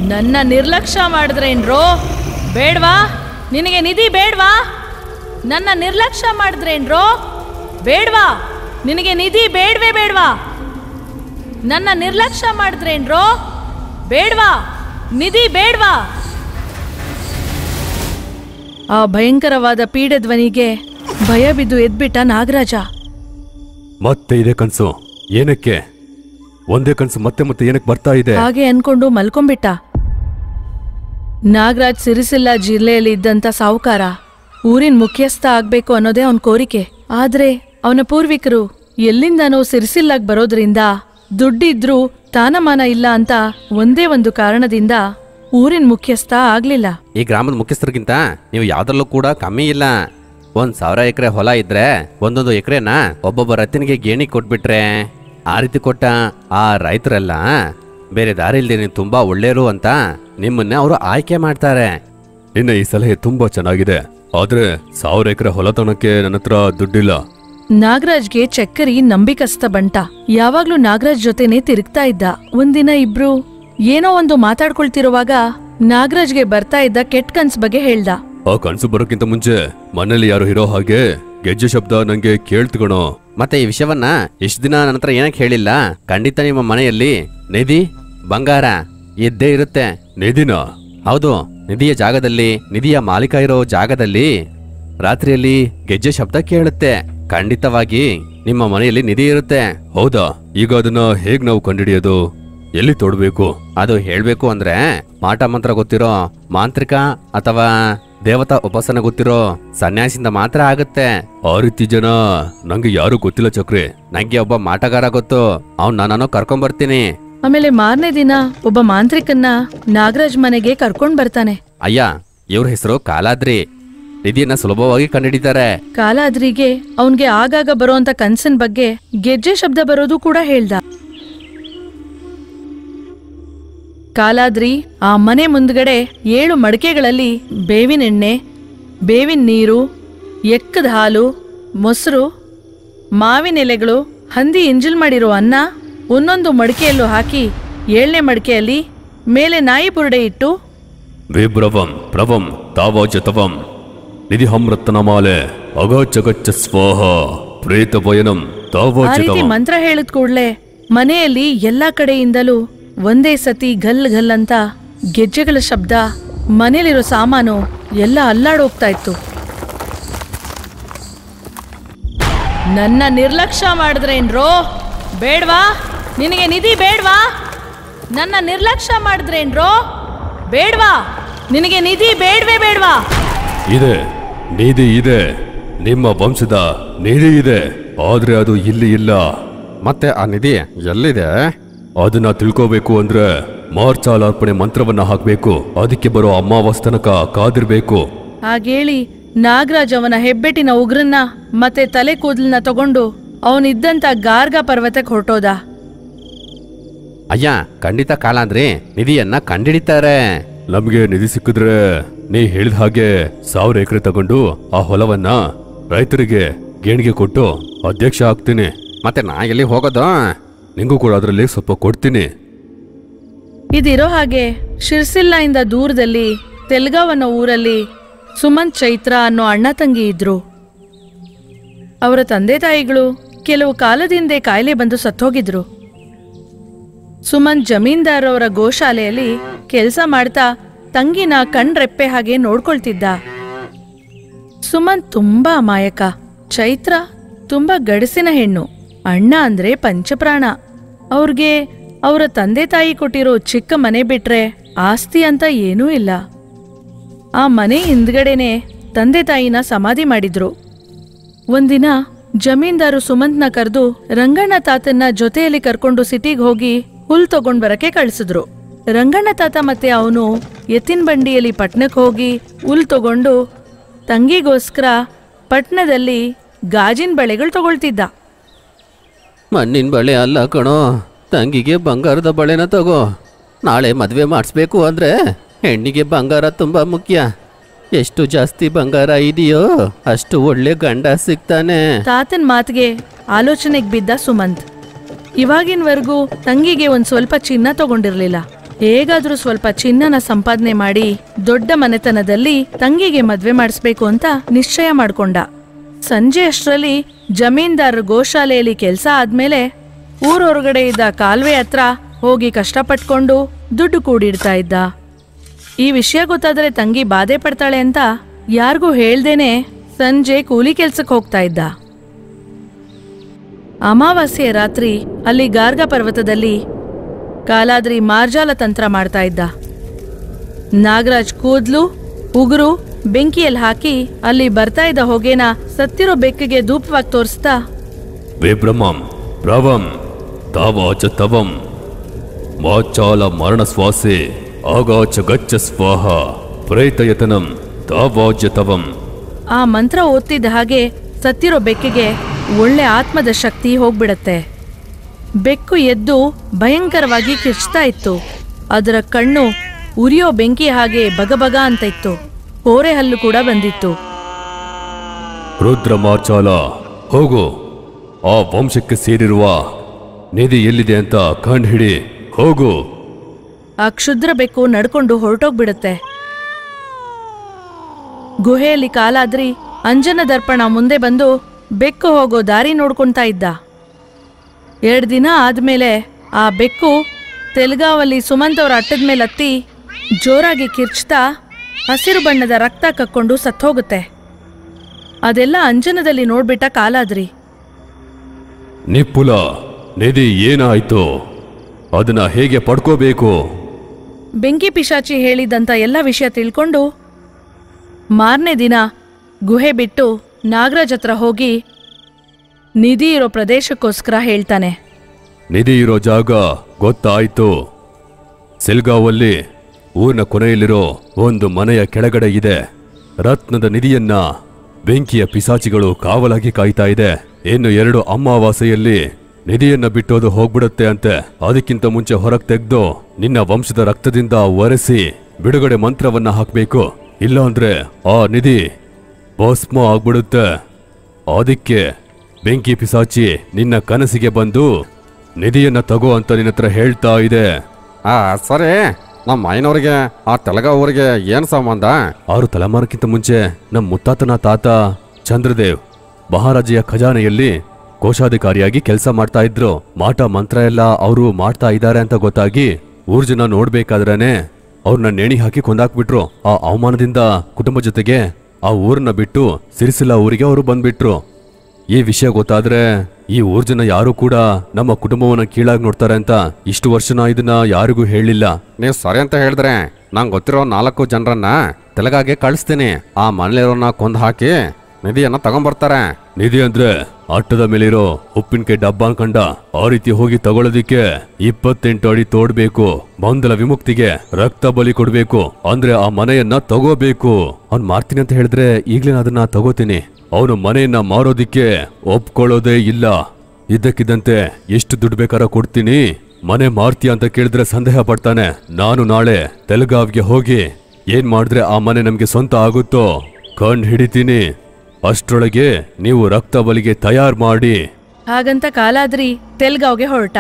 ನನ್ನ ನಿರ್ಲಕ್ಷ್ಯ ಮಾಡಿದ್ರೇನ್ರೋ ಬೇಡ್ವಾ ನಿನಗೆ ನಿಧಿ ಬೇಡ್ವಾ ನನ್ನ ನಿರ್ಲಕ್ಷ್ಯ ಮಾಡಿದ್ರೇನ್ರೋ ಬೇಡ್ವಾ ನಿನಗೆ ನಿಧಿ ಬೇಡ್ವೇ ಬೇಡ್ವಾ ನನ್ನ ನಿರ್ಲಕ್ಷ್ಯ ಮಾಡಿದ್ರೇನ್ರೋ ಬೇಡ್ವಾ ನಿಧಿ ಬೇಡ್ವಾ ಆ ಭಯಂಕರವಾದ ಪೀಡೆ ಧ್ವನಿಗೆ ಭಯ ಬಿದ್ದು ಎದ್ಬಿಟ್ಟ ನಾಗರಾಜ ಮತ್ತೆ ಇದೆ ಕನ್ಸು ಏನಕ್ಕೆ ಒಂದೇ ಕನ್ಸು ಮತ್ತೆ ಮತ್ತೆ ಏನಕ್ಕೆ ಬರ್ತಾ ಇದೆ ಹಾಗೆ ಅನ್ಕೊಂಡು ಮಲ್ಕೊಂಬಿಟ್ಟ ನಾಗರಾಜ್ ಸಿರಿಸಿಲ್ಲ ಜಿಲ್ಲೆಯಲ್ಲಿ ಇದ್ದಂತ ಸಾಹುಕಾರ ಊರಿನ ಮುಖ್ಯಸ್ಥ ಆಗ್ಬೇಕು ಅನ್ನೋದೇ ಅವನ ಕೋರಿಕೆ ಆದ್ರೆ ಅವನ ಪೂರ್ವಿಕರು ಎಲ್ಲಿಂದನೋ ಸಿರಿಸಿಲ್ಲಾಗ್ ಬರೋದ್ರಿಂದ ದುಡ್ಡಿದ್ರೂ ತಾನಮಾನ ಇಲ್ಲ ಅಂತ ಒಂದೇ ಒಂದು ಕಾರಣದಿಂದ ಊರಿನ ಮುಖ್ಯಸ್ಥ ಆಗ್ಲಿಲ್ಲ ಈ ಗ್ರಾಮದ ಮುಖ್ಯಸ್ಥರಿಗಿಂತ ನೀವು ಯಾವ್ದ್ರಲ್ಲೂ ಕೂಡ ಕಮ್ಮಿ ಇಲ್ಲ ಒಂದ್ ಸಾವಿರ ಎಕರೆ ಹೊಲ ಇದ್ರೆ ಒಂದೊಂದು ಎಕರೆನ ಒಬ್ಬೊಬ್ಬ ರೈತನಿಗೆ ಗೇಣಿ ಕೊಟ್ಬಿಟ್ರೆ ಆ ರೀತಿ ಕೊಟ್ಟ ಆ ರೈತರೆಲ್ಲ ಬೇರೆ ದಾರಿ ಇಲ್ದೆ ನೀವು ತುಂಬಾ ಒಳ್ಳೆಯರು ಅಂತ ನಿಮ್ಮನ್ನ ಅವರು ಆಯ್ಕೆ ಮಾಡ್ತಾರೆ ನಿನ್ನ ಈ ಸಲಹೆ ತುಂಬಾ ಚೆನ್ನಾಗಿದೆ ಆದ್ರೆ ಸಾವಿರ ಎಕರೆ ಹೊಲತನಕ್ಕೆ ನನ್ನ ಹತ್ರ ದುಡ್ಡಿಲ್ಲ ನಾಗರಾಜ್ಗೆ ಚಕ್ಕರಿ ನಂಬಿಕಸ್ತ ಬಂಟ ಯಾವಾಗ್ಲೂ ನಾಗರಾಜ್ ಜೊತೆನೆ ತಿರುಗ್ತಾ ಇದ್ದ ಒಂದಿನ ಇಬ್ರು ಏನೋ ಒಂದು ಮಾತಾಡ್ಕೊಳ್ತಿರುವಾಗ ನಾಗರಾಜ್ಗೆ ಬರ್ತಾ ಇದ್ದ ಕೆಟ್ಟ ಕನ್ಸ್ ಬಗ್ಗೆ ಹೇಳ್ದ ಆ ಕನ್ಸು ಬರೋಕ್ಕಿಂತ ಮುಂಚೆ ಮನೇಲಿ ಯಾರು ಇರೋ ಹಾಗೆ ಗೆಜ್ಜೆ ಶಬ್ದ ನಂಗೆ ಕೇಳ್ತ್ಕಣೋ ಮತ್ತೆ ಈ ವಿಷಯವನ್ನ ಇಷ್ಟು ದಿನ ನನ್ನ ಹತ್ರ ಏನಕ್ಕೆ ಹೇಳಿಲ್ಲ ಖಂಡಿತ ನಿಮ್ಮ ಮನೆಯಲ್ಲಿ ನಿಧಿ ಬಂಗಾರ ಇದ್ದೇ ಇರುತ್ತೆ ನಿಧಿನ ಹೌದು ನಿಧಿಯ ಜಾಗದಲ್ಲಿ ನಿಧಿಯ ಮಾಲೀಕ ಇರೋ ಜಾಗದಲ್ಲಿ ರಾತ್ರಿಯಲ್ಲಿ ಗೆಜ್ಜೆ ಶಬ್ದ ಕೇಳುತ್ತೆ ಖಂಡಿತವಾಗಿ ನಿಮ್ಮ ಮನೆಯಲ್ಲಿ ನಿಧಿ ಇರುತ್ತೆ ಹೌದಾ ಈಗ ಅದನ್ನ ಹೇಗ್ ನಾವು ಕಂಡಿಡಿಯೋದು ಎಲ್ಲಿ ತೊಡಬೇಕು ಅದು ಹೇಳ್ಬೇಕು ಅಂದ್ರೆ ಮಾಟ ಮಂತ್ರ ಗೊತ್ತಿರೋ ಮಾಂತ್ರಿಕ ಅಥವಾ ದೇವತಾ ಉಪಾಸನೆ ಗೊತ್ತಿರೋ ಸನ್ಯಾಸಿಂದ ಮಾತ್ರ ಆಗುತ್ತೆ ಆ ರೀತಿ ಜನ ನಂಗೆ ಯಾರು ಗೊತ್ತಿಲ್ಲ ಚಕ್ರಿ ನಂಗೆ ಒಬ್ಬ ಮಾಟಗಾರ ಗೊತ್ತು ಅವ್ನ ನಾನು ಕರ್ಕೊಂಬರ್ತೀನಿ ಆಮೇಲೆ ಮಾರನೇ ದಿನ ಒಬ್ಬ ಮಾಂತ್ರಿಕನ್ನ ನಾಗರಾಜ್ ಮನೆಗೆ ಕರ್ಕೊಂಡ್ ಬರ್ತಾನೆ ಅಯ್ಯ ಇವ್ರ ಹೆಸರು ಕಾಲಾದ್ರಿ ನಿಧಿಯನ್ನ ಸುಲಭವಾಗಿ ಕಂಡುಹಿಡಿತಾರೆ ಕಾಲಾದ್ರಿಗೆ ಅವನ್ಗೆ ಆಗಾಗ ಬರೋಂತ ಕನ್ಸಿನ ಬಗ್ಗೆ ಗೆಜ್ಜೆ ಶಬ್ದ ಬರೋದು ಕೂಡ ಹೇಳ್ದ ಕಾಲಾದ್ರಿ ಆ ಮನೆ ಮುಂದ್ಗಡೆ ಏಳು ಮಡಕೆಗಳಲ್ಲಿ ಬೇವಿನ ಎಣ್ಣೆ ಬೇವಿನ ನೀರು ಎಕ್ಕದ ಹಾಲು ಮೊಸರು ಮಾವಿನ ಎಲೆಗಳು ಹಂದಿ ಇಂಜಲ್ ಮಾಡಿರೋ ಅನ್ನ ಒಂದೊಂದು ಮಡಿಕೆಯಲ್ಲೂ ಹಾಕಿ ಏಳನೇ ಮಡಿಕೆಯಲ್ಲಿ ಮೇಲೆ ನಾಯಿ ಬುರುಡೆ ಇಟ್ಟು ವಿಭ್ರವಂ ಪ್ರವಂ ತಾವಾಚತವಂ ನಿಧಿಹಂ ರತ್ನಮಾಲೆ ಅಗಚ್ಚಗಚ್ಚ ಸ್ವಾಹ ಪ್ರೇತ ವಯನಂ ಆ ರೀತಿ ತಾವಾಚತವಂ ಮಂತ್ರ ಹೇಳಿದ ಕೂಡ್ಲೆ ಮನೆಯಲ್ಲಿ ಎಲ್ಲಾ ಕಡೆಯಿಂದಲೂ ಒಂದೇ ಸತಿ ಗಲ್ ಗಲ್ ಅಂತ ಗೆಜ್ಜೆಗಳ ಶಬ್ದ ಮನೇಲಿರೋ ಸಾಮಾನು ಎಲ್ಲ ಅಲ್ಲಾಡೋಗ್ತಾ ಇತ್ತು ನನ್ನ ನಿರ್ಲಕ್ಷ್ಯ ಮಾಡಿದ್ರೇನ್ರೋ ಬೇಡ್ವಾ ನಿನಗೆ ನಿಧಿ ಬೇಡ್ವಾ ನನ್ನ ನಿರ್ಲಕ್ಷ್ಯ ಮಾಡಿದ್ರೇನ್ರೋ ಬೇಡ್ವಾ ನಿನಗೆ ನಿಧಿ ಬೇಡ್ವೇ ಬೇಡ್ವಾ ಇದೆ ನಿಧಿ ಇದೆ ನಿಮ್ಮ ವಂಶದ ನಿಧಿ ಇದೆ ಆದ್ರೆ ಅದು ಇಲ್ಲಿ ಇಲ್ಲ ಮತ್ತೆ ಆ ನಿಧಿ ಎಲ್ಲಿದೆ ಅದನ್ನ ತಿಳ್ಕೋಬೇಕು ಅಂದ್ರೆ ಮಾರ್ಚಾಲಾರ್ಪಣೆ ಮಂತ್ರವನ್ನ ಹಾಕ್ಬೇಕು ಅದಕ್ಕೆ ಬರೋ ಅಮಾವಾಸ್ ತನಕ ಕಾದಿರ್ಬೇಕು ಹಾಗೇಳಿ ನಾಗರಾಜ್ ಅವನ ಹೆಬ್ಬೆಟ್ಟಿನ ಉಗ್ರನ್ನ ಮತ್ತೆ ತಲೆ ಕೂದಲನ್ನ ತಗೊಂಡು ಅವನಿದ್ದಂತ ಗಾರ್ಗ ಪರ್ವತಕ್ಕೆ ಹೊರಟೋದ ಅಯ್ಯ ಖಂಡಿತ ಕಾಲಾಂದ್ರಿ ನಿಧಿಯನ್ನ ಕಂಡಿಡಿತಾರೆ ನಮ್ಗೆ ನಿಧಿ ಸಿಕ್ಕಿದ್ರೆ ನೀ ಹೇಳಿದ ಹಾಗೆ ಸಾವಿರ ಎಕರೆ ತಗೊಂಡು ಆ ಹೊಲವನ್ನ ರೈತರಿಗೆ ಗೇಣಿಗೆ ಕೊಟ್ಟು ಅಧ್ಯಕ್ಷ ಆಗ್ತೀನಿ ಮತ್ತೆ ನಾ ಎಲ್ಲಿ ಹೋಗೋದು ನಿಂಗೂ ಕೂಡ ಅದರಲ್ಲಿ ಸ್ವಲ್ಪ ಕೊಡ್ತೀನಿ ಇದಿರೋ ಹಾಗೆ ಶಿರ್ಸಿಲ್ಲ ಇಂದ ದೂರದಲ್ಲಿ ತೆಲ್ಗಾವ್ ಅನ್ನೋ ಊರಲ್ಲಿ ಸುಮಂತ್ ಚೈತ್ರ ಅನ್ನೋ ಅಣ್ಣ ತಂಗಿ ಇದ್ರು ಅವರ ತಂದೆ ತಾಯಿಗಳು ಕೆಲವು ಕಾಲದಿಂದೆ ಕಾಯಿಲೆ ಬಂದು ಸತ್ತೋಗಿದ್ರು ಸುಮಂತ್ ಜಮೀನ್ದಾರ್ ಅವರ ಗೋಶಾಲೆಯಲ್ಲಿ ಕೆಲಸ ಮಾಡ್ತಾ ತಂಗಿನ ಕಣ್ರೆಪ್ಪೆ ಹಾಗೆ ನೋಡ್ಕೊಳ್ತಿದ್ದ ಸುಮಂತ್ ತುಂಬಾ ಅಮಾಯಕ ಚೈತ್ರ ತುಂಬಾ ಗಡಸಿನ ಹೆಣ್ಣು ಅಣ್ಣ ಅಂದ್ರೆ ಪಂಚಪ್ರಾಣ ಅವ್ರಿಗೆ ಅವರ ತಂದೆ ತಾಯಿ ಕೊಟ್ಟಿರೋ ಚಿಕ್ಕ ಮನೆ ಬಿಟ್ರೆ ಆಸ್ತಿ ಅಂತ ಏನೂ ಇಲ್ಲ ಆ ಮನೆ ಹಿಂದ್ಗಡೆನೆ ತಂದೆ ತಾಯಿನ ಸಮಾಧಿ ಮಾಡಿದ್ರು ಒಂದಿನ ಜಮೀನ್ದಾರು ಸುಮಂತ್ನ ಕರೆದು ರಂಗಣ್ಣ ತಾತನ್ನ ಜೊತೆಯಲ್ಲಿ ಕರ್ಕೊಂಡು ಸಿಟಿಗೆ ಹೋಗಿ ಹುಲ್ ತಗೊಂಡ್ ಬರಕ್ಕೆ ಕಳ್ಸಿದ್ರು ರಂಗಣ್ಣ ತಾತ ಮತ್ತೆ ಅವನು ಎತ್ತಿನ ಬಂಡಿಯಲ್ಲಿ ಪಟ್ನಕ್ಕೆ ಹೋಗಿ ಹುಲ್ ತಗೊಂಡು ತಂಗಿಗೋಸ್ಕರ ಪಟ್ನದಲ್ಲಿ ಗಾಜಿನ ಬಳೆಗಳು ತಗೊಳ್ತಿದ್ದ ಮಣ್ಣಿನ ಬಳೆ ಅಲ್ಲ ಕಣೋ ತಂಗಿಗೆ ಬಂಗಾರದ ಬಳೆನ ತಗೋ ನಾಳೆ ಮದುವೆ ಮಾಡಿಸ್ಬೇಕು ಅಂದ್ರೆ ಹೆಣ್ಣಿಗೆ ಬಂಗಾರ ತುಂಬ ಮುಖ್ಯ ಎಷ್ಟು ಜಾಸ್ತಿ ಬಂಗಾರ ಇದೆಯೋ ಅಷ್ಟು ಒಳ್ಳೆ ಗಂಡ ಸಿಗ್ತಾನೆ ತಾತನ್ ಮಾತಿಗೆ ಆಲೋಚನೆಗೆ ಬಿದ್ದ ಸುಮಂತ್ ಇವಾಗಿನವರೆಗೂ ತಂಗಿಗೆ ಒಂದ್ ಸ್ವಲ್ಪ ಚಿನ್ನ ತಗೊಂಡಿರ್ಲಿಲ್ಲ ಹೇಗಾದ್ರೂ ಸ್ವಲ್ಪ ಚಿನ್ನನ ಸಂಪಾದನೆ ಮಾಡಿ ದೊಡ್ಡ ಮನೆತನದಲ್ಲಿ ತಂಗಿಗೆ ಮದ್ವೆ ಮಾಡಿಸ್ಬೇಕು ಅಂತ ನಿಶ್ಚಯ ಮಾಡ್ಕೊಂಡ ಸಂಜೆ ಅಷ್ಟರಲ್ಲಿ ಜಮೀನ್ದಾರರ ಗೋಶಾಲೆಯಲ್ಲಿ ಕೆಲಸ ಆದ್ಮೇಲೆ ಊರೊಳಗಡೆ ಇದ್ದ ಕಾಲುವೆ ಹತ್ರ ಹೋಗಿ ಕಷ್ಟಪಟ್ಕೊಂಡು ದುಡ್ಡು ಕೂಡಿಡ್ತಾ ಇದ್ದ ಈ ವಿಷಯ ಗೊತ್ತಾದ್ರೆ ತಂಗಿ ಬಾಧೆ ಪಡ್ತಾಳೆ ಅಂತ ಯಾರಿಗೂ ಹೇಳ್ದೇನೆ ಸಂಜೆ ಕೂಲಿ ಕೆಲ್ಸಕ್ಕೆ ಹೋಗ್ತಾ ಇದ್ದ ಅಮಾವಾಸ್ಯೆ ರಾತ್ರಿ ಅಲ್ಲಿ ಗಾರ್ಗ ಪರ್ವತದಲ್ಲಿ ಕಾಲಾದ್ರಿ ಮಾರ್ಜಾಲ ತಂತ್ರ ಮಾಡ್ತಾ ಇದ್ದ ನಾಗರಾಜ್ ಕೂದ್ಲು ಉಗುರು ಬೆಂಕಿಯಲ್ಲಿ ಹಾಕಿ ಅಲ್ಲಿ ಬರ್ತಾ ಇದ್ದ ಹೊಗೆನ ಸತ್ತಿರೋ ಬೆಕ್ಕಿಗೆ ಧೂಪವಾಗಿ ತೋರಿಸ್ತಾ ವಿಭ್ರಮಂ ಪ್ರವಂ ತಾವಾಚ ತವಂ ವಾಚಾಲ ಮರಣ ಶ್ವಾಸೆ ಆಗಾಚ ಗಚ್ಚ ಸ್ವಾಹ ಪ್ರೇತಯತನಂ ತಾವಾಚ ತವಂ ಆ ಮಂತ್ರ ಓದ್ತಿದ್ದ ಹಾಗೆ ಸತ್ತಿರೋ ಬೆಕ್ಕಿಗೆ ಒಳ್ಳೆ ಆತ್ಮದ ಶಕ್ತಿ ಹೋಗ್ಬಿಡತ್ತೆ ಬೆಕ್ಕು ಎದ್ದು ಭಯಂಕರವಾಗಿ ಕಿರ್ಚ್ತಾ ಇತ್ತು ಅದರ ಕಣ್ಣು ಉರಿಯೋ ಬೆಂಕಿ ಹಾಗೆ ಬಗಬಗ ಅಂತ ಇತ್ತು ಕೋರೆ ಹಲ್ಲು ಕೂಡ ಬಂದಿತ್ತು ರುದ್ರ ಮಾಚಾಲ ಹೋಗು ಆ ವಂಶಕ್ಕೆ ಸೇರಿರುವ ನಿಧಿ ಎಲ್ಲಿದೆ ಅಂತ ಕಂಡು ಹಿಡಿ ಹೋಗು ಆ ಕ್ಷುದ್ರ ಬೆಕ್ಕು ನಡ್ಕೊಂಡು ಹೊರಟೋಗ್ಬಿಡುತ್ತೆ ಗುಹೆಯಲ್ಲಿ ಕಾಲಾದ್ರಿ ಅಂಜನ ದರ್ಪಣ ಮುಂದೆ ಬಂದು ಬೆಕ್ಕು ಹೋಗೋ ದಾರಿ ನೋಡ್ಕೊಂತಾ ಇದ್ದ ಎರಡು ದಿನ ಆದ್ಮೇಲೆ ಆ ಬೆಕ್ಕು ತೆಲಗಾವಲ್ಲಿ ಸುಮಂತ್ ಅವ್ರ ಅಟ್ಟದ ಮೇಲೆ ಹತ್ತಿ ಜೋರಾಗಿ ಕಿರ್ಚ್ತಾ ಹಸಿರು ಬಣ್ಣದ ರಕ್ತ ಕಕ್ಕೊಂಡು ಸತ್ತೋಗುತ್ತೆ ಅದೆಲ್ಲ ಅಂಜನದಲ್ಲಿ ನೋಡ್ಬಿಟ್ಟ ಕಾಲಾದ್ರಿ ನಿಪ್ಪುಲ ನಿಧಿ ಏನಾಯ್ತು ಅದನ್ನ ಹೇಗೆ ಪಡ್ಕೋಬೇಕು ಬೆಂಕಿ ಪಿಶಾಚಿ ಹೇಳಿದಂತ ಎಲ್ಲ ವಿಷಯ ತಿಳ್ಕೊಂಡು ಮಾರನೇ ದಿನ ಗುಹೆ ಬಿಟ್ಟು ನಾಗರಾಜ್ ಹತ್ರ ಹೋಗಿ ನಿಧಿ ಇರೋ ಪ್ರದೇಶಕ್ಕೋಸ್ಕರ ಹೇಳ್ತಾನೆ ನಿಧಿ ಇರೋ ಜಾಗ ಗೊತ್ತಾಯ್ತು ಸೆಲ್ಗಾವಲ್ಲಿ ಊರಿನ ಕೊನೆಯಲ್ಲಿರೋ ಒಂದು ಮನೆಯ ಕೆಳಗಡೆ ಇದೆ ರತ್ನದ ನಿಧಿಯನ್ನ ಬೆಂಕಿಯ ಪಿಸಾಚಿಗಳು ಕಾವಲಾಗಿ ಕಾಯ್ತಾ ಇದೆ ಇನ್ನು ಎರಡು ಅಮಾವಾಸ್ಯೆಯಲ್ಲಿ ನಿಧಿಯನ್ನ ಬಿಟ್ಟೋದು ಹೋಗ್ಬಿಡುತ್ತೆ ಅಂತೆ ಅದಕ್ಕಿಂತ ಮುಂಚೆ ಹೊರಗೆ ತೆಗೆದು ನಿನ್ನ ವಂಶದ ರಕ್ತದಿಂದ ಒರೆಸಿ ಬಿಡುಗಡೆ ಮಂತ್ರವನ್ನ ಹಾಕ್ಬೇಕು ಇಲ್ಲಾಂದ್ರೆ ಆ ನಿಧಿ ಭಸ್ಮ ಆಗ್ಬಿಡುತ್ತೆ ಅದಕ್ಕೆ ಬೆಂಕಿ ಪಿಸಾಚಿ ನಿನ್ನ ಕನಸಿಗೆ ಬಂದು ನಿಧಿಯನ್ನ ತಗೋ ಅಂತ ನಿನ್ನ ಹತ್ರ ಹೇಳ್ತಾ ಇದೆ ಆ ಸರಿ ನಮ್ಮ ಐನವ್ರಿಗೆ ಆ ತೆಲಗ ಊರಿಗೆ ಏನು ಸಂಬಂಧ ಆರು ತಲೆಮಾರಕ್ಕಿಂತ ಮುಂಚೆ ನಮ್ಮ ಮುತ್ತಾತನ ತಾತ ಚಂದ್ರದೇವ್ ಮಹಾರಾಜೆಯ ಖಜಾನೆಯಲ್ಲಿ ಕೋಶಾಧಿಕಾರಿಯಾಗಿ ಕೆಲಸ ಮಾಡ್ತಾ ಇದ್ರು ಮಾಟ ಮಂತ್ರ ಎಲ್ಲ ಅವರು ಮಾಡ್ತಾ ಇದ್ದಾರೆ ಅಂತ ಗೊತ್ತಾಗಿ ಊರ್ ಜನ ನೋಡ್ಬೇಕಾದ್ರೇನೆ ಅವ್ರನ್ನ ನೇಣಿ ಹಾಕಿ ಕೊಂದಾಕ್ಬಿಟ್ರು ಆ ಅವಮಾನದಿಂದ ಕುಟುಂಬ ಜೊತೆಗೆ ಆ ಊರನ್ನ ಬಿಟ್ಟು ಸಿರಿಸಿಲ್ಲ ಊರಿಗೆ ಅವರು ಬಂದ್ಬಿಟ್ರು ಈ ವಿಷಯ ಗೊತ್ತಾದ್ರೆ ಈ ಊರ್ ಜನ ಯಾರು ಕೂಡ ನಮ್ಮ ಕುಟುಂಬವನ್ನ ಕೀಳಾಗಿ ನೋಡ್ತಾರೆ ಅಂತ ಇಷ್ಟು ವರ್ಷನ ಇದನ್ನ ಯಾರಿಗೂ ಹೇಳಿಲ್ಲ ನೀವು ಸರಿ ಅಂತ ಹೇಳಿದ್ರೆ ನಂಗೆ ಗೊತ್ತಿರೋ ನಾಲ್ಕು ಜನರನ್ನ ತೆಲಗಾಗೆ ಕಳಿಸ್ತೀನಿ ಆ ಮನೇಲಿರೋನ ಕೊಂದು ಹಾಕಿ ನಿಧಿಯನ್ನ ತಗೊಂಬರ್ತಾರೆ ನಿಧಿ ಅಂದ್ರೆ ಅಟ್ಟದ ಮೇಲಿರೋ ಉಪ್ಪಿನಕಾಯಿ ಡಬ್ಬ ಅನ್ಕಂಡ ಆ ರೀತಿ ಹೋಗಿ ತಗೊಳ್ಳೋದಿಕ್ಕೆ ಇಪ್ಪತ್ತೆಂಟು ಅಡಿ ತೋಡ್ಬೇಕು ಬಂದಲ ವಿಮುಕ್ತಿಗೆ ರಕ್ತ ಬಲಿ ಕೊಡ್ಬೇಕು ಅಂದ್ರೆ ಆ ಮನೆಯನ್ನ ತಗೋಬೇಕು ಅವ್ನ್ ಮಾರ್ತೀನಿ ಅಂತ ಹೇಳಿದ್ರೆ ಈಗ್ಲೇ ನಾನ್ ಅದನ್ನ ತಗೋತೀನಿ ಅವನು ಮನೆಯನ್ನ ಮಾರೋದಿಕ್ಕೆ ಒಪ್ಕೊಳ್ಳೋದೇ ಇಲ್ಲ ಇದ್ದಕ್ಕಿದ್ದಂತೆ ಎಷ್ಟು ದುಡ್ಡು ಬೇಕಾರ ಕೊಡ್ತೀನಿ ಮನೆ ಮಾರ್ತೀಯ ಅಂತ ಕೇಳಿದ್ರೆ ಸಂದೇಹ ಪಡ್ತಾನೆ ನಾನು ನಾಳೆ ತೆಲಗಾವ್ಗೆ ಹೋಗಿ ಏನ್ ಮಾಡಿದ್ರೆ ಆ ಮನೆ ನಮ್ಗೆ ಸ್ವಂತ ಆಗುತ್ತೋ ಕಂಡು ಹಿಡಿತೀನಿ ಅಷ್ಟ್ರೊಳಗೆ ನೀವು ರಕ್ತ ಬಲಿಗೆ ತಯಾರು ಮಾಡಿ ಹಾಗಂತ ಕಾಲಾದ್ರಿ ತೆಲ್ಗಾವ್ಗೆ ಹೊರಟ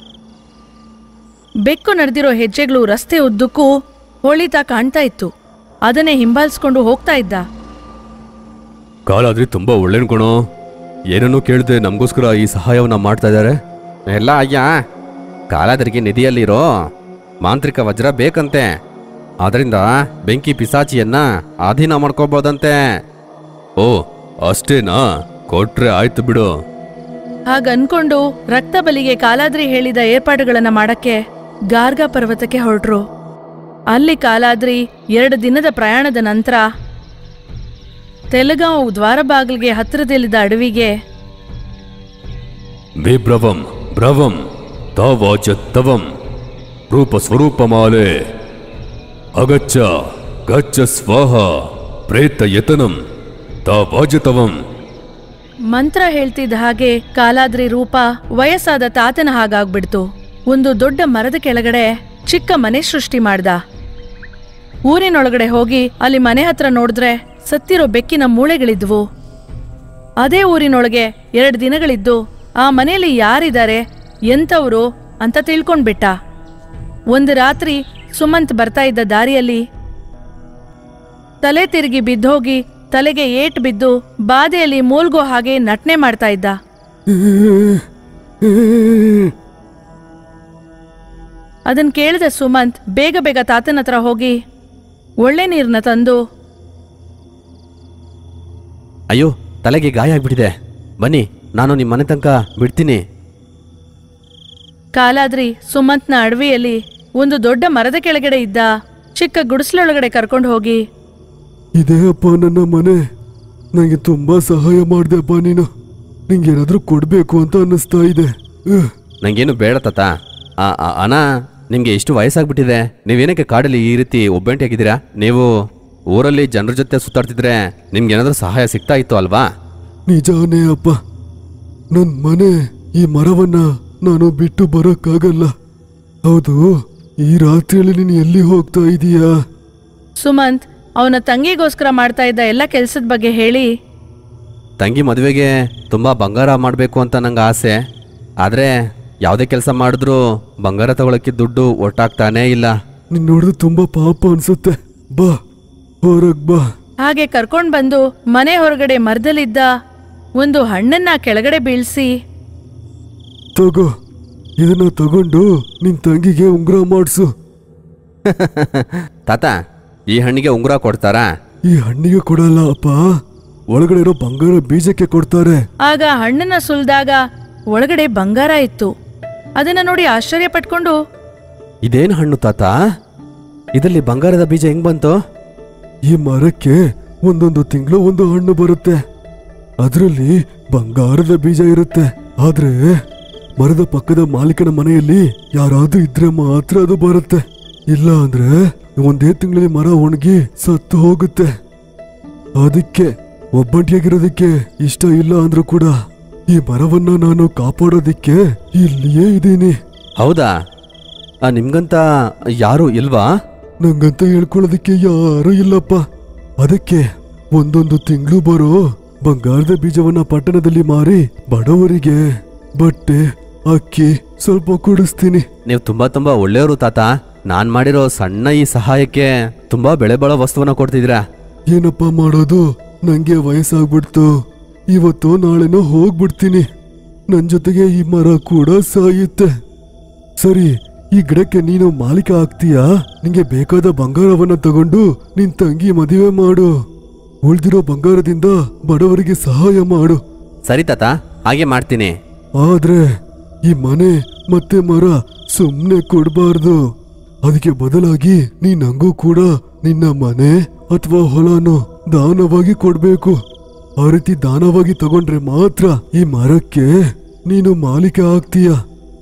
ಬೆಕ್ಕು ನಡೆದಿರೋ ಹೆಜ್ಜೆಗಳು ರಸ್ತೆ ಉದ್ದಕ್ಕೂ ಹೊಳಿತಾ ಕಾಣ್ತಾ ಇತ್ತು ಅದನ್ನೇ ಹಿಂಬಾಲಿಸ್ಕೊಂಡು ಹೋಗ್ತಾ ಇದ್ದ ಕಾಲಾದ್ರಿ ತುಂಬಾ ಒಳ್ಳೆನ್ ಕಣೋ ಏನನ್ನೂ ಕೇಳದೆ ನಮಗೋಸ್ಕರ ಈ ಸಹಾಯವನ್ನ ಮಾಡ್ತಾ ಇದ್ದಾರೆ ಎಲ್ಲ ಅಯ್ಯ ಕಾಲಾದರಿಗೆ ನಿಧಿಯಲ್ಲಿರೋ ಮಾಂತ್ರಿಕ ವಜ್ರ ಬೇಕಂತೆ ಅದರಿಂದ ಬೆಂಕಿ ಪಿಸಾಚಿಯನ್ನ ಅಧೀನ ಮಾಡ್ಕೋಬೋದಂತೆ ಓ ಅಷ್ಟೇನಾ ಕೊಟ್ರೆ ಆಯ್ತು ಬಿಡು ಹಾಗ ಅನ್ಕೊಂಡು ರಕ್ತ ಬಲಿಗೆ ಕಾಲಾದ್ರಿ ಹೇಳಿದ ಏರ್ಪಾಡುಗಳನ್ನ ಮಾಡಕ್ಕೆ ಗಾರ್ಗ ಪರ್ವತಕ್ಕೆ ಹೊರಟ್ರು ಅಲ್ಲಿ ಕಾಲಾದ್ರಿ ಎರಡು ದಿನದ ಪ್ರಯಾಣದ ನಂತರ ತೆಲಗಾಂವ್ ದ್ವಾರ ಬಾಗಿಲಿಗೆ ಹತ್ತಿರದಲ್ಲಿದ್ದ ಅಡವಿಗೆ ವಿಭ್ರವಂ ಭ್ರವಂ ತಾವಾಚ ತವಂ ರೂಪ ಸ್ವರೂಪ ಮಾಲೆ ಅಗಚ್ಚ ಗಚ್ಚ ಸ್ವಾಹ ಪ್ರೇತ ಯತನಂ ತಾವಾಜ ತವಂ ಮಂತ್ರ ಹೇಳ್ತಿದ್ದ ಹಾಗೆ ಕಾಲಾದ್ರಿ ರೂಪ ವಯಸ್ಸಾದ ತಾತನ ಹಾಗಾಗ್ಬಿಡ್ತು ಒಂದು ದೊಡ್ಡ ಮರದ ಕೆಳಗಡೆ ಚಿಕ್ಕ ಮನೆ ಸೃಷ್ಟಿ ಮಾಡ್ದ ಊರಿನೊಳಗಡೆ ಹೋಗಿ ಅಲ್ಲಿ ಮನೆ ಹತ್ರ ನೋಡಿದ್ರೆ ಸತ್ತಿರೋ ಬೆಕ್ಕಿನ ಮೂಳೆಗಳಿದ್ವು ಅದೇ ಊರಿನೊಳಗೆ ಎರಡು ದಿನಗಳಿದ್ದು ಆ ಮನೆಯಲ್ಲಿ ಯಾರಿದ್ದಾರೆ ಎಂಥವ್ರು ಅಂತ ತಿಳ್ಕೊಂಡ್ಬಿಟ್ಟ ಒಂದು ರಾತ್ರಿ ಸುಮಂತ್ ಬರ್ತಾ ಇದ್ದ ದಾರಿಯಲ್ಲಿ ತಲೆ ತಿರುಗಿ ಬಿದ್ದೋಗಿ ತಲೆಗೆ ಏಟ್ ಬಿದ್ದು ಬಾಧೆಯಲ್ಲಿ ಮೂಲ್ಗೋ ಹಾಗೆ ನಟನೆ ಮಾಡ್ತಾ ಇದ್ದ ಅದನ್ ಕೇಳಿದ ಸುಮಂತ್ ಬೇಗ ಬೇಗ ತಾತನ ಹತ್ರ ಹೋಗಿ ಒಳ್ಳೆ ನೀರನ್ನ ತಂದು ಅಯ್ಯೋ ತಲೆಗೆ ಗಾಯ ಆಗ್ಬಿಟ್ಟಿದೆ ಬನ್ನಿ ನಾನು ನಿಮ್ಮ ಮನೆ ತನಕ ಬಿಡ್ತೀನಿ ಕಾಲಾದ್ರಿ ಸುಮಂತ್ನ ಅಡವಿಯಲ್ಲಿ ಒಂದು ದೊಡ್ಡ ಮರದ ಕೆಳಗಡೆ ಇದ್ದ ಚಿಕ್ಕ ಗುಡಿಸ್ಲೊಳಗಡೆ ಕರ್ಕೊಂಡು ಹೋಗಿ ಇದೇ ಅಪ್ಪ ನನ್ನ ಮನೆ ನನಗೆ ತುಂಬಾ ಸಹಾಯ ಮಾಡ್ದೆಪ್ಪ ನೀನು ನಿಂಗೇನಾದ್ರೂ ಕೊಡ್ಬೇಕು ಅಂತ ಅನ್ನಿಸ್ತಾ ಇದೆ ಉಹ್. ನಂಗೇನು ಬೇಡ ತಾತ ಆ, ಆ, ಅಣ್ಣ ನಿಮಗೆ ಎಷ್ಟು ವಯಸ್ಸಾಗ್ಬಿಟ್ಟಿದೆ ನೀವೇನಕ್ಕೆ ಕಾಡಲ್ಲಿ ಈ ರೀತಿ ಒಬ್ಬಂಟಿಯಾಗಿದ್ದೀರಾ ನೀವು ಊರಲ್ಲಿ ಜನರ ಜೊತೆ ಸುತ್ತಾಡ್ತಿದ್ರೆ ನಿಮ್ಗೆ ಏನಾದ್ರೂ ಸಹಾಯ ಸಿಗ್ತಾ ಇತ್ತು ಅಲ್ವಾ ನಿಜಾನೇ ಅಪ್ಪ ನನ್ ಮನೆ ಈ ಮರವನ್ನ ನಾನು ಬಿಟ್ಟು ಬರೋಕ್ಕಾಗಲ್ಲ ಹೌದು ಈ ರಾತ್ರಿಯಲ್ಲಿ ನೀನು ಎಲ್ಲಿ ಹೋಗ್ತಾ ಇದೀಯಾ ಸುಮಂತ್ ಅವನ ತಂಗಿಗೋಸ್ಕರ ಮಾಡ್ತಾ ಇದ್ದ ಎಲ್ಲ ಕೆಲ್ಸದ ಬಗ್ಗೆ ಹೇಳಿ ತಂಗಿ ಮದುವೆಗೆ ತುಂಬ ಬಂಗಾರ ಮಾಡಬೇಕು ಅಂತ ನಂಗೆ ಆಸೆ ಆದರೆ ಯಾವುದೇ ಕೆಲಸ ಮಾಡಿದ್ರೂ ಬಂಗಾರ ತಗೊಳಕ್ಕೆ ದುಡ್ಡು ಒಟ್ಟಾಗ್ತಾನೇ ಇಲ್ಲ ನಿನ್ ನೋಡಿದ್ರೆ ತುಂಬಾ ಪಾಪ ಅನ್ಸುತ್ತೆ ಬಾ ಹೊರಗ್ ಬಾ ಹಾಗೆ ಕರ್ಕೊಂಡ್ ಬಂದು ಮನೆ ಹೊರಗಡೆ ಮರದಲ್ಲಿದ್ದ ಒಂದು ಹಣ್ಣನ್ನ ಕೆಳಗಡೆ ಬೀಳ್ಸಿ ತಗೋ ಇದನ್ನ ತಗೊಂಡು ನಿನ್ ತಂಗಿಗೆ ಉಂಗುರ ಮಾಡಿಸು ತಾತ ಈ ಹಣ್ಣಿಗೆ ಉಂಗುರ ಕೊಡ್ತಾರಾ ಈ ಹಣ್ಣಿಗೆ ಕೊಡಲ್ಲ ಅಪ್ಪ ಒಳಗಡೆ ಇರೋ ಬಂಗಾರ ಬೀಜಕ್ಕೆ ಕೊಡ್ತಾರೆ ಆಗ ಹಣ್ಣನ್ನ ಸುಲ್ದಾಗ ಒಳಗಡೆ ಬಂಗಾರ ಇತ್ತು ಅದನ್ನ ನೋಡಿ ಆಶ್ಚರ್ಯ ಪಟ್ಕೊಂಡು ಇದೇನು ಹಣ್ಣು ತಾತ ಇದರಲ್ಲಿ ಬಂಗಾರದ ಬೀಜ ಹೆಂಗ್ ಬಂತು ಈ ಮರಕ್ಕೆ ಒಂದೊಂದು ತಿಂಗಳು ಒಂದು ಹಣ್ಣು ಬರುತ್ತೆ ಅದರಲ್ಲಿ ಬಂಗಾರದ ಬೀಜ ಇರುತ್ತೆ ಆದ್ರೆ ಮರದ ಪಕ್ಕದ ಮಾಲೀಕನ ಮನೆಯಲ್ಲಿ ಯಾರಾದ್ರೂ ಇದ್ರೆ ಮಾತ್ರ ಅದು ಬರುತ್ತೆ ಇಲ್ಲ ಅಂದ್ರೆ ಒಂದೇ ತಿಂಗಳಲ್ಲಿ ಮರ ಒಣಗಿ ಸತ್ತು ಹೋಗುತ್ತೆ ಅದಕ್ಕೆ ಒಬ್ಬಂಟಿಯಾಗಿರೋದಕ್ಕೆ ಇಷ್ಟ ಇಲ್ಲ ಅಂದ್ರೂ ಕೂಡ ಈ ಮರವನ್ನ ನಾನು ಕಾಪಾಡೋದಿಕ್ಕೆ ಇಲ್ಲಿಯೇ ಇದ್ದೀನಿ ಹೌದಾ ಆ, ನಿಮ್ಗಂತ ಯಾರು ಇಲ್ವಾ ನಂಗಂತ ಹೇಳ್ಕೊಳ್ಳೋದಕ್ಕೆ ಯಾರೂ ಇಲ್ಲಪ್ಪ ಅದಕ್ಕೆ ಒಂದೊಂದು ತಿಂಗಳು ಬರೋ ಬಂಗಾರದ ಬೀಜವನ್ನ ಪಟ್ಟಣದಲ್ಲಿ ಮಾರಿ ಬಡವರಿಗೆ ಬಟ್ಟೆ ಅಕ್ಕಿ ಸ್ವಲ್ಪ ಕೊಡಿಸ್ತೀನಿ ನೀವು ತುಂಬಾ ತುಂಬಾ ಒಳ್ಳೆಯವರು ತಾತ ನಾನ್ ಮಾಡಿರೋ ಸಣ್ಣ ಈ ಸಹಾಯಕ್ಕೆ ತುಂಬಾ ಬೆಳೆ ಬಾಳೋ ವಸ್ತುವನ್ನ ಕೊಡ್ತಿದ್ದೀರಾ ಏನಪ್ಪ ಮಾಡೋದು ನಂಗೆ ವಯಸ್ಸಾಗ್ಬಿಡ್ತು ಇವತ್ತು ನಾಳೆನೋ ಹೋಗ್ಬಿಡ್ತೀನಿ ನನ್ ಜೊತೆಗೆ ಈ ಮರ ಕೂಡ ಸಾಯುತ್ತೆ ಸರಿ ಈ ಗಿಡಕ್ಕೆ ನೀನು ಮಾಲೀಕ ಆಗ್ತೀಯಾ ನಿಂಗೆ ಬೇಕಾದ ಬಂಗಾರವನ್ನ ತಗೊಂಡು ನಿನ್ ತಂಗಿ ಮದುವೆ ಮಾಡು ಉಳ್ದಿರೋ ಬಂಗಾರದಿಂದ ಬಡವರಿಗೆ ಸಹಾಯ ಮಾಡು ಸರಿ ತಾತ ಹಾಗೆ ಮಾಡ್ತೀನಿ ಆದ್ರೆ ಈ ಮನೆ ಮತ್ತೆ ಮರ ಸುಮ್ನೆ ಕೊಡ್ಬಾರ್ದು ಅದಕ್ಕೆ ಬದಲಾಗಿ ನೀ ನಂಗೂ ಕೂಡ ನಿನ್ನ ಮನೆ ಅಥವಾ ಹೊಲನೋ ದಾನವಾಗಿ ಕೊಡ್ಬೇಕು ಆ ರೀತಿ ದಾನವಾಗಿ ತಗೊಂಡ್ರೆ ಮಾತ್ರ ಈ ಮರಕ್ಕೆ ನೀನು ಮಾಲೀಕ ಆಗ್ತೀಯ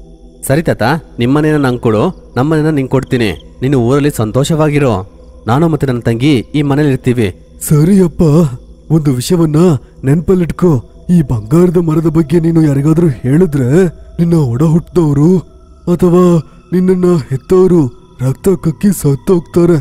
ಸರಿ ತಾತ ನಿಮ್ಮನೇನ ನಂಗೆ ಕೊಡು ನಮ್ಮನೇನ ನಿಂಗೆ ಕೊಡ್ತೀನಿ ನೀನು ಊರಲ್ಲಿ ಸಂತೋಷವಾಗಿರೋ ನಾನು ಮತ್ತೆ ನನ್ನ ತಂಗಿ ಈ ಮನೇಲಿ ಇರ್ತೀವಿ ಸರಿಯಪ್ಪ ಒಂದು ವಿಷಯವನ್ನ ನೆನ್ಪಲ್ಲಿಟ್ಕೋ ಈ ಬಂಗಾರದ ಮರದ ಬಗ್ಗೆ ನೀನು ಯಾರಿಗಾದ್ರೂ ಹೇಳಿದ್ರೆ ನಿನ್ನ ಒಡ ಹುಟ್ಟಿದವರು ಅಥವಾ ನಿನ್ನನ್ನ ಹೆತ್ತವರು ರಕ್ತ ಕಕ್ಕಿ ಸತ್ತೋಗ್ತಾರೆ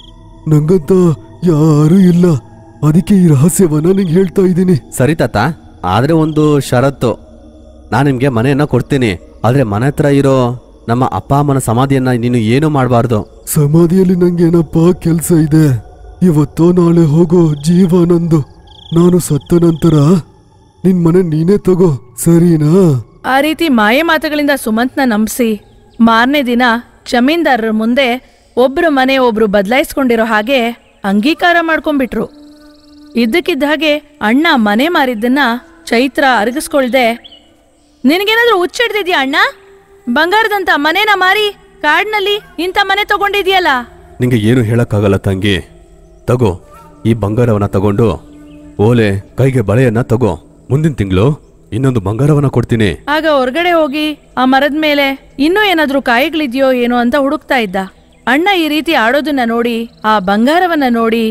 ನಂಗಂತ ಯಾರೂ ಇಲ್ಲ ಅದಕ್ಕೆ ಈ ರಹಸ್ಯವನ್ನ ನಿಂಗೆ ಹೇಳ್ತಾ ಇದ್ದೀನಿ ಸರಿ ತಾತ ಆದ್ರೆ ಒಂದು ಷರತ್ತು ನಾನು ನಿಮಗೆ ಮನೆಯನ್ನ ಕೊಡ್ತೀನಿ ಆದ್ರೆ ಮನೆ ಹತ್ರ ಇರೋ ನಮ್ಮ ಅಪ್ಪ ಅಮ್ಮನ ಸಮಾಧಿಯನ್ನ ನೀನು ಏನೂ ಮಾಡಬಾರ್ದು ಸಮಾಧಿಯಲ್ಲಿ ನಂಗೇನಪ್ಪ ಕೆಲ್ಸ ಇದೆ ಇವತ್ತೋ ನಾಳೆ ಹೋಗೋ ಜೀವ ನಂದು ನಾನು ಸತ್ತ ನಂತರ ನಿನ್ ಮನೆ ನೀನೇ ತಗೋ ಸರಿನಾ ಆ ರೀತಿ ಮಾಯೆ ಮಾತುಗಳಿಂದ ಸುಮಂತ್ನ ನಂಬಿಸಿ ಮಾರನೇ ದಿನ ಜಮೀನ್ದಾರರ ಮುಂದೆ ಒಬ್ರು ಮನೆ ಒಬ್ರು ಬದಲಾಯಿಸ್ಕೊಂಡಿರೋ ಹಾಗೆ ಅಂಗೀಕಾರ ಮಾಡ್ಕೊಂಡ್ಬಿಟ್ರು ಇದ್ದಕ್ಕಿದ್ದ ಹಾಗೆ ಅಣ್ಣ ಮನೆ ಮಾರಿದ್ದನ್ನ ಚೈತ್ರ ಅರಗಿಸ್ಕೊಳ್ದೆ ನಿನಗೇನಾದ್ರೂ ಹುಚ್ಚಿಡ್ದಿದ್ಯಾ ಅಣ್ಣ ಬಂಗಾರದಂತ ಮನೇನ ಮಾರಿ ಕಾಡ್ನಲ್ಲಿ ಇಂಥ ಮನೆ ತಗೊಂಡಿದ್ಯಲ್ಲ ನಿಂಗೆ ಏನು ಹೇಳಕ್ಕಾಗಲ್ಲ ತಂಗಿ ತಗೋ ಈ ಬಂಗಾರವನ್ನ ತಗೊಂಡು ಓಲೆ ಕೈಗೆ ಬಳೆಯನ್ನ ತಗೋ ಮುಂದಿನ ತಿಂಗಳು ಇನ್ನೊಂದು ಬಂಗಾರವನ್ನ ಕೊಡ್ತೀನಿ ಆಗ ಹೊರಗಡೆ ಹೋಗಿ ಆ ಮರದ ಮೇಲೆ ಇನ್ನೂ ಏನಾದ್ರೂ ಕಾಯಿಗಳಿದ್ಯೋ ಏನೋ ಅಂತ ಹುಡುಕ್ತಾ ಇದ್ದ ಅಣ್ಣ ಈ ರೀತಿ ಆಡೋದನ್ನ ನೋಡಿ ಆ ಬಂಗಾರವನ್ನ ನೋಡಿ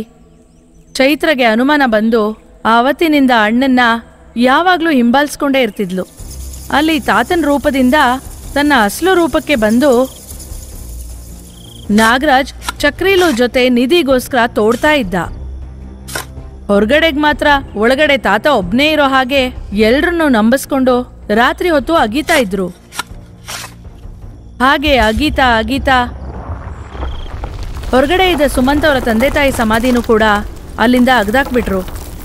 ಚೈತ್ರಗೆ ಅನುಮಾನ ಬಂದು ಆವತ್ತಿನಿಂದ ಅಣ್ಣನ್ನ ಯಾವಾಗ್ಲೂ ಹಿಂಬಾಲಿಸ್ಕೊಂಡೇ ಇರ್ತಿದ್ಲು ಅಲ್ಲಿ ತಾತನ ರೂಪದಿಂದ ತನ್ನ ಅಸಲು ರೂಪಕ್ಕೆ ಬಂದು ನಾಗರಾಜ್ ಚಕ್ರೀಲು ಜೊತೆ ನಿಧಿಗೋಸ್ಕರ ತೋಡ್ತಾ ಇದ್ದ ಹೊರಗಡೆಗ್ ಮಾತ್ರ ಒಳಗಡೆ ತಾತ ಒಬ್ನೇ ಇರೋ ಹಾಗೆ ಎಲ್ರನ್ನೂ ನಂಬಿಸ್ಕೊಂಡು ರಾತ್ರಿ ಹೊತ್ತು ಅಗೀತಾ ಇದ್ರು ಹಾಗೆ ಅಗೀತಾ ಅಗೀತಾ ಹೊರಗಡೆ ಇದ್ದ ಸುಮಂತ್ ಅವರ ತಂದೆ ತಾಯಿ ಸಮಾಧಿನೂ ಕೂಡ ಅಲ್ಲಿಂದ ಅಗ್ದಾಕ್ಬಿಟ್ರು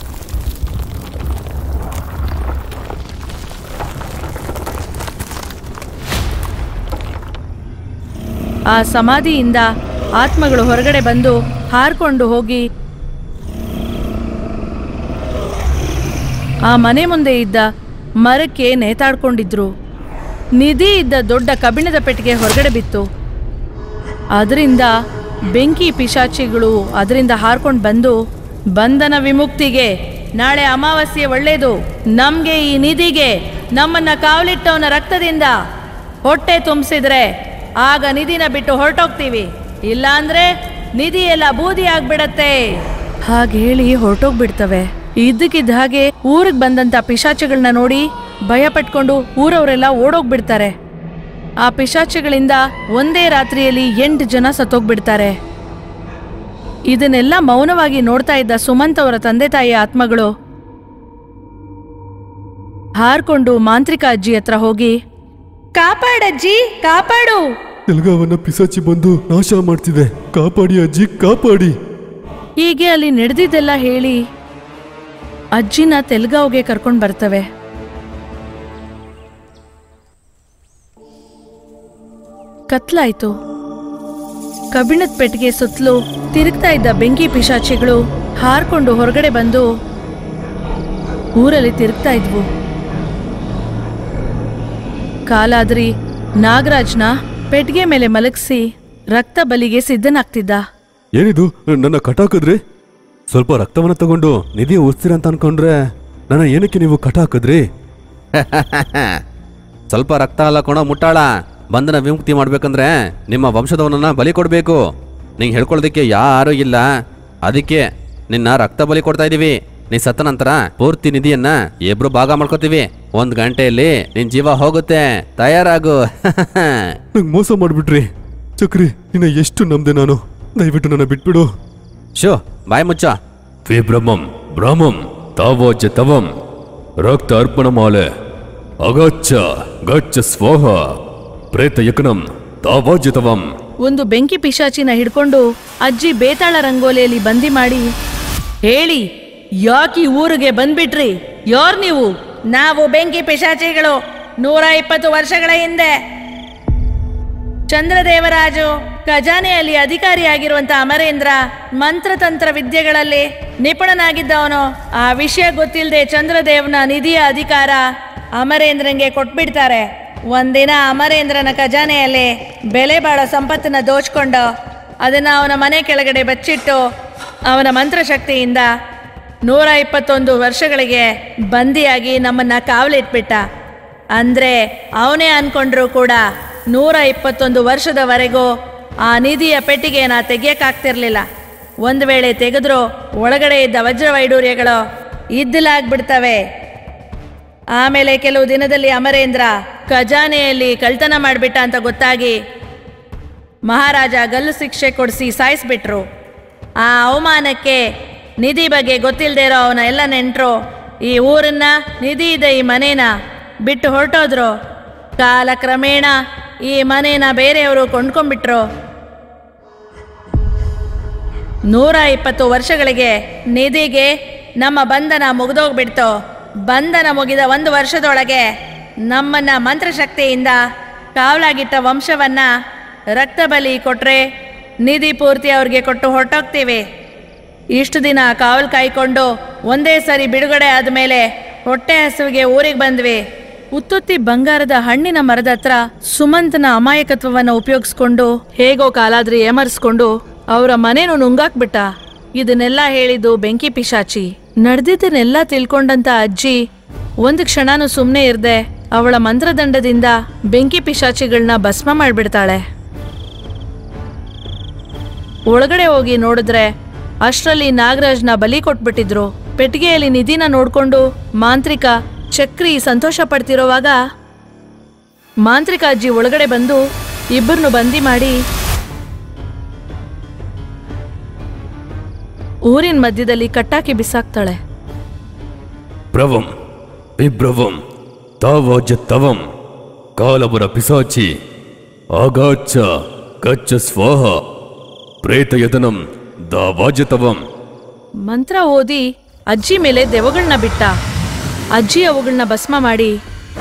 ಆ ಸಮಾಧಿಯಿಂದ ಆತ್ಮಗಳು ಹೊರಗಡೆ ಬಂದು ಹಾರ್ಕೊಂಡು ಹೋಗಿ ಆ ಮನೆ ಮುಂದೆ ಇದ್ದ ಮರಕ್ಕೆ ನೇತಾಡ್ಕೊಂಡಿದ್ರು ನಿಧಿ ಇದ್ದ ದೊಡ್ಡ ಕಬ್ಬಿಣದ ಪೆಟ್ಟಿಗೆ ಹೊರಗಡೆ ಬಿತ್ತು ಅದರಿಂದ ಬೆಂಕಿ ಪಿಶಾಚಿಗಳು ಅದರಿಂದ ಹಾರ್ಕೊಂಡು ಬಂದು ಬಂಧನ ವಿಮುಕ್ತಿಗೆ ನಾಳೆ ಅಮಾವಾಸ್ಯೆ ಒಳ್ಳೇದು ನಮ್ಗೆ ಈ ನಿಧಿಗೆ ನಮ್ಮನ್ನ ಕಾವಲಿಟ್ಟವನ ರಕ್ತದಿಂದ ಹೊಟ್ಟೆ ತುಂಬಿಸಿದ್ರೆ ಆಗ ನಿಧಿನ ಬಿಟ್ಟು ಹೊರಟೋಗ್ತೀವಿ ಇಲ್ಲಾಂದ್ರೆ ನಿಧಿ ಎಲ್ಲ ಬೂದಿ ಆಗ್ಬಿಡತ್ತೆ ಹಾಗೆ ಹೇಳಿ ಹೊರಟೋಗ್ಬಿಡ್ತವೆ ಇದ್ದಕ್ಕಿದ್ದ ಹಾಗೆ ಊರಿಗೆ ಬಂದಂತ ಪಿಶಾಚಿಗಳನ್ನ ನೋಡಿ ಭಯ ಪಟ್ಕೊಂಡು ಊರವರೆಲ್ಲ ಓಡೋಗ್ಬಿಡ್ತಾರೆ ಆ ಪಿಶಾಚಿಗಳಿಂದ ಒಂದೇ ರಾತ್ರಿಯಲ್ಲಿ ಎಂಟು ಜನ ಸತ್ತೋಗ್ಬಿಡ್ತಾರೆ ಇದನ್ನೆಲ್ಲ ಮೌನವಾಗಿ ನೋಡ್ತಾ ಇದ್ದ ಸುಮಂತ್ ಅವರ ತಂದೆ ತಾಯಿ ಆತ್ಮಗಳು ಹಾರ್ಕೊಂಡು ಮಾಂತ್ರಿಕ ಅಜ್ಜಿ ಹತ್ರ ಹೋಗಿ ಕಾಪಾಡಜ್ಜಿ ಕಾಪಾಡು ಎಲ್ಗಾವನ್ನ ಪಿಸಾಚಿ ಬಂದು ನಾಶ ಮಾಡ್ತಿದೆ ಕಾಪಾಡಿ ಅಜ್ಜಿ ಕಾಪಾಡಿ ಹೀಗೆ ಅಲ್ಲಿ ನಡೆದಿದ್ದೆಲ್ಲ ಹೇಳಿ ಅಜ್ಜಿನ ತೆಲ್ಗಾವ್ಗೆ ಕರ್ಕೊಂಡು ಬರ್ತವೆ ಕತ್ಲಾಯ್ತು ಕಬ್ಬಿಣದ ಪೆಟ್ಟಿಗೆ ಸುತ್ತಲೂ ತಿರುಗ್ತಾ ಇದ್ದ ಬೆಂಕಿ ಪಿಶಾಚಿಗಳು ಹಾರ್ಕೊಂಡು ಹೊರಗಡೆ ಬಂದು ಊರಲ್ಲಿ ತಿರುಗ್ತಾ ಇದ್ವು ಕಾಲಾದ್ರಿ ನಾಗರಾಜ್ನ ಪೆಟ್ಟಿಗೆ ಮೇಲೆ ಮಲಗಿಸಿ ರಕ್ತ ಬಲಿಗೆ ಸಿದ್ಧನಾಗ್ತಿದ್ದ ಏನಿದು ನನ್ನ ಕಟಾಕಿದ್ರಿ ಸ್ವಲ್ಪ ರಕ್ತವನ್ನ ತಗೊಂಡು ನಿಧಿ ಉಳಿಸ್ತೀರ ಅಂತ ಅನ್ಕೊಂಡ್ರೆ ನನ್ನ ಏನಕ್ಕೆ ನೀವು ಕಟಾಕಿದ್ರಿ ಸ್ವಲ್ಪ ರಕ್ತ ಅಲ್ಲ ಕೊಣೋ ಮುಟ್ಟಾಳ ಬಂಧನ ವಿಮುಕ್ತಿ ಮಾಡ್ಬೇಕಂದ್ರೆ ನಿಮ್ಮ ವಂಶದವನನ್ನ ಬಲಿ ಕೊಡಬೇಕು ನಿಂಗೆ ಹೇಳ್ಕೊಳ್ಳೋದಕ್ಕೆ ಯಾರೂ ಇಲ್ಲ ಅದಕ್ಕೆ ನಿನ್ನ ರಕ್ತ ಬಲಿ ಕೊಡ್ತಾ ಇದೀವಿ ನೀ ಸತ್ತ ನಂತರ ಪೂರ್ತಿ ನಿಧಿಯನ್ನ ಇಬ್ರು ಭಾಗ ಮಾಡ್ಕೋತೀವಿ ಒಂದ್ ಗಂಟೆಯಲ್ಲಿ ನಿನ್ ಜೀವ ಹೋಗುತ್ತೆ ತಯಾರಾಗು ನಂಗೆ ಮೋಸ ಮಾಡ್ಬಿಟ್ರಿ ಚಕ್ರಿ ನಿನ್ನ ಎಷ್ಟು ನಂಬ್ದೆ ನಾನು ದಯವಿಟ್ಟು ನನ್ನ ಬಿಟ್ಬಿಡು ಶೋ ಬಾಯ್ ಮುಚ್ಚ ವಿಭ್ರಮಂ ಭ್ರಮಂ ತಾವೋಜ ತವಂ ರಕ್ತ ಅರ್ಪಣಮಾಲೆ ಅಗಚ್ಚ ಗಚ್ಚ ಸ್ವಾಹ ಪ್ರೇತ ಯಕನಂ ತಾವೋಜ ತವಂ ಒಂದು ಬೆಂಕಿ ಪಿಶಾಚಿನ ಹಿಡ್ಕೊಂಡು ಅಜ್ಜಿ ಬೇತಾಳ ರಂಗೋಲಿಯಲ್ಲಿ ಬಂದಿ ಮಾಡಿ ಹೇಳಿ ಯಾಕೆ ಈ ಊರಿಗೆ ಬಂದ್ಬಿಟ್ರಿ ಯಾರ್ ನೀವು ನಾವು ಬೆಂಕಿ ಪಿಶಾಚಿಗಳು ನೂರ ಇಪ್ಪತ್ತು ವರ್ಷಗಳ ಹಿಂದೆ ಚಂದ್ರದೇವರಾಜು ಖಜಾನೆಯಲ್ಲಿ ಅಧಿಕಾರಿಯಾಗಿರುವಂತ ಅಮರೇಂದ್ರ ಮಂತ್ರತಂತ್ರ ವಿದ್ಯೆಗಳಲ್ಲಿ ನಿಪುಣನಾಗಿದ್ದವನು ಆ ವಿಷಯ ಗೊತ್ತಿಲ್ಲದೆ ಚಂದ್ರದೇವನ ನಿಧಿಯ ಅಧಿಕಾರ ಅಮರೇಂದ್ರನ್ಗೆ ಕೊಟ್ಬಿಡ್ತಾರೆ ಒಂದಿನ ಅಮರೇಂದ್ರನ ಖಜಾನೆಯಲ್ಲಿ ಬೆಲೆ ಬಾಳೋ ಸಂಪತ್ತನ್ನ ದೋಚ್ಕೊಂಡು ಅದನ್ನ ಅವನ ಮನೆ ಕೆಳಗಡೆ ಬಚ್ಚಿಟ್ಟು ಅವನ ಮಂತ್ರಶಕ್ತಿಯಿಂದ ನೂರ ಇಪ್ಪತ್ತೊಂದು ವರ್ಷಗಳಿಗೆ ಬಂದಿಯಾಗಿ ನಮ್ಮನ್ನ ಕಾವಲಿಟ್ಬಿಟ್ಟ ಅಂದ್ರೆ ಅವನೇ ಅನ್ಕೊಂಡ್ರು ಕೂಡ ನೂರ ಇಪ್ಪತ್ತೊಂದು ವರ್ಷದವರೆಗೂ ಆ ನಿಧಿಯ ಪೆಟ್ಟಿಗೆನ ತೆಗಿಯಕ್ಕಾಗ್ತಿರ್ಲಿಲ್ಲ ಒಂದು ವೇಳೆ ತೆಗೆದ್ರೂ ಒಳಗಡೆ ಇದ್ದ ವಜ್ರ ವೈಡೂರ್ಯಗಳು ಇದ್ದಲಾಗ್ಬಿಡ್ತವೆ ಆಮೇಲೆ ಕೆಲವು ದಿನದಲ್ಲಿ ಅಮರೇಂದ್ರ ಖಜಾನೆಯಲ್ಲಿ ಕಳ್ತನ ಮಾಡಿಬಿಟ್ಟ ಅಂತ ಗೊತ್ತಾಗಿ ಮಹಾರಾಜ ಗಲ್ಲು ಶಿಕ್ಷೆ ಕೊಡಿಸಿ ಸಾಯಿಸ್ಬಿಟ್ರು ಆ ಅವಮಾನಕ್ಕೆ ನಿಧಿ ಬಗ್ಗೆ ಗೊತ್ತಿಲ್ಲದೆ ಇರೋ ಅವನ ಎಲ್ಲ ನೆಂಟರು ಈ ಊರನ್ನ ನಿಧಿ ಇದೆ ಈ ಮನೇನ ಬಿಟ್ಟು ಹೊರಟೋದ್ರು ಕಾಲಕ್ರಮೇಣ ಈ ಮನೇನ ಬೇರೆಯವರು ಕೊಂಡ್ಕೊಂಡ್ಬಿಟ್ರು ನೂರ ಇಪ್ಪತ್ತು ವರ್ಷಗಳಿಗೆ ನಿಧಿಗೆ ನಮ್ಮ ಬಂಧನ ಮುಗಿದೋಗ್ಬಿಡ್ತು ಬಂಧನ ಮುಗಿದ ಒಂದು ವರ್ಷದೊಳಗೆ ನಮ್ಮನ್ನ ಮಂತ್ರಶಕ್ತಿಯಿಂದ ಕಾವಲಾಗಿಟ್ಟ ವಂಶವನ್ನ ರಕ್ತ ಬಲಿ ಕೊಟ್ರೆ ನಿಧಿ ಪೂರ್ತಿ ಅವ್ರಿಗೆ ಕೊಟ್ಟು ಹೊರಟೋಗ್ತೀವಿ ಇಷ್ಟು ದಿನ ಕಾವಲು ಕಾಯ್ಕೊಂಡು ಒಂದೇ ಸರಿ ಬಿಡುಗಡೆ ಆದಮೇಲೆ ಹೊಟ್ಟೆ ಹಸುವಿಗೆ ಊರಿಗೆ ಬಂದ್ವಿ ಉತ್ತುತ್ತಿ ಬಂಗಾರದ ಹಣ್ಣಿನ ಮರದ ಹತ್ರ ಸುಮಂತನ ಅಮಾಯಕತ್ವವನ್ನು ಉಪಯೋಗಿಸ್ಕೊಂಡು ಹೇಗೋ ಕಾಲಾದ್ರಿ ಏಮರ್ಸ್ಕೊಂಡು ಅವರ ಮನೇನು ನುಂಗಾಕ್ಬಿಟ್ಟ ಇದನ್ನೆಲ್ಲ ಹೇಳಿದ್ದು ಬೆಂಕಿ ಪಿಶಾಚಿ ನಡೆದಿದ್ದನ್ನೆಲ್ಲ ತಿಳ್ಕೊಂಡಂತ ಅಜ್ಜಿ ಒಂದು ಕ್ಷಣನೂ ಸುಮ್ಮನೆ ಇರ್ದೆ ಅವಳ ಮಂತ್ರದಂಡದಿಂದ ಬೆಂಕಿ ಪಿಶಾಚಿಗಳನ್ನ ಭಸ್ಮ ಮಾಡ್ಬಿಡ್ತಾಳೆ ಒಳಗಡೆ ಹೋಗಿ ನೋಡಿದ್ರೆ ಅಷ್ಟರಲ್ಲಿ ನಾಗರಾಜ್ನ ಬಲಿ ಕೊಟ್ಬಿಟ್ಟಿದ್ರು ಪೆಟ್ಟಿಗೆಯಲ್ಲಿ ನಿಧಿನ ನೋಡ್ಕೊಂಡು ಮಾಂತ್ರಿಕ ಚಕ್ರಿ ಸಂತೋಷ ಪಡ್ತಿರೋವಾಗ ಮಾಂತ್ರಿಕ ಅಜ್ಜಿ ಒಳಗಡೆ ಬಂದು ಇಬ್ಬರನ್ನು ಬಂದಿ ಮಾಡಿ ಊರಿನ ಮಧ್ಯದಲ್ಲಿ ಕಟ್ಟಾಕಿ ಬಿಸಾಕ್ತಾಳೆ ಪ್ರವಂ ವಿಭ್ರವಂ ತಾವೋಜ ತವಂ ಕಾಲಬುರ ಪಿಸಾಚಿ ಆಗಾಚ್ಚ ಕಚ್ಚ ಸ್ವಾಹ ಪ್ರೇತಯತನಂ ದಾವಾಜತವಂ ಮಂತ್ರ ಓದಿ ಅಜ್ಜಿ ಮೇಲೆ ದೆವ್ವಗಳನ್ನ ಬಿಟ್ಟ ಅಜ್ಜಿ ಅವುಗಳನ್ನ ಭಸ್ಮ ಮಾಡಿ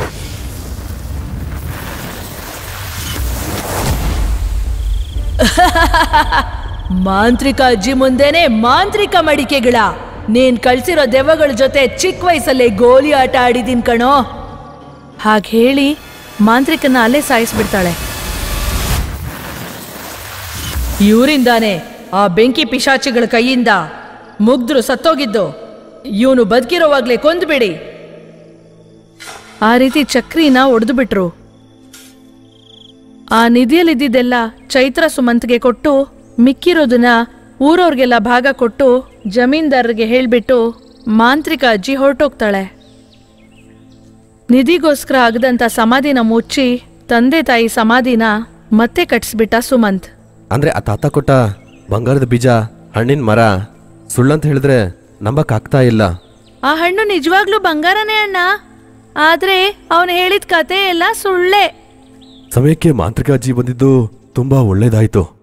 ಮಾಂತ್ರಿಕ ಅಜ್ಜಿ ಮುಂದೆನೆ ಮಾಂತ್ರಿಕ ಮಡಿಕೆಗಳ ನೀನ್ ಕಳ್ಸಿರೋ ದೆವ್ವಗಳ ಜೊತೆ ಚಿಕ್ಕ ವಯಸ್ಸಲ್ಲೇ ಗೋಲಿ ಆಟ ಆಡಿದೀನ್ ಕಣೋ ಹಾಗೆ ಹೇಳಿ ಮಾಂತ್ರಿಕನ ಅಲ್ಲೇ ಸಾಯಿಸ್ಬಿಡ್ತಾಳೆ ಇವರಿಂದಾನೆ ಆ ಬೆಂಕಿ ಪಿಶಾಚಿಗಳ ಕೈಯಿಂದ ಮುಗ್ದ್ರು ಸತ್ತೋಗಿದ್ದು ಇವನು ಬದುಕಿರೋವಾಗ್ಲೇ ಕೊಂದ್ಬಿಡಿ ಆ ರೀತಿ ಚಕ್ರಿನ ಒಡೆದು ಬಿಟ್ರು ಆ ನಿಧಿಯಲ್ಲಿದ್ದೆಲ್ಲ ಚೈತ್ರ ಸುಮಂತ್ಗೆ ಕೊಟ್ಟು ಮಿಕ್ಕಿರೋದನ್ನ ಊರವ್ರಿಗೆಲ್ಲ ಭಾಗ ಕೊಟ್ಟು ಜಮೀನ್ದಾರರಿಗೆ ಹೇಳ್ಬಿಟ್ಟು ಮಾಂತ್ರಿಕ ಅಜ್ಜಿ ಹೊರಟೋಗ್ತಾಳೆ ನಿಧಿಗೋಸ್ಕರ ಆಗದಂತ ಸಮಾಧಿನ ಮುಚ್ಚಿ ತಂದೆ ತಾಯಿ ಸಮಾಧಿನ ಮತ್ತೆ ಕಟ್ಸ್ಬಿಟ್ಟ ಸುಮಂತ್ ಅಂದ್ರೆ ಆ ತಾತ ಕೊಟ್ಟ ಬಂಗಾರದ ಬೀಜ ಹಣ್ಣಿನ ಮರ ಸುಳ್ಳಂತ ಹೇಳಿದ್ರೆ ನಂಬಕ್ ಆಗ್ತಾ ಇಲ್ಲ ಆ ಹಣ್ಣು ನಿಜವಾಗ್ಲೂ ಬಂಗಾರನೇ ಅಣ್ಣ ಆದ್ರೆ ಅವನು ಹೇಳಿದ ಕತೆ ಎಲ್ಲ ಸುಳ್ಳೆ ಸಮಯಕ್ಕೆ ಮಾಂತ್ರಿಕ ಅಜ್ಜಿ ಬಂದಿದ್ದು ತುಂಬಾ ಒಳ್ಳೇದಾಯ್ತು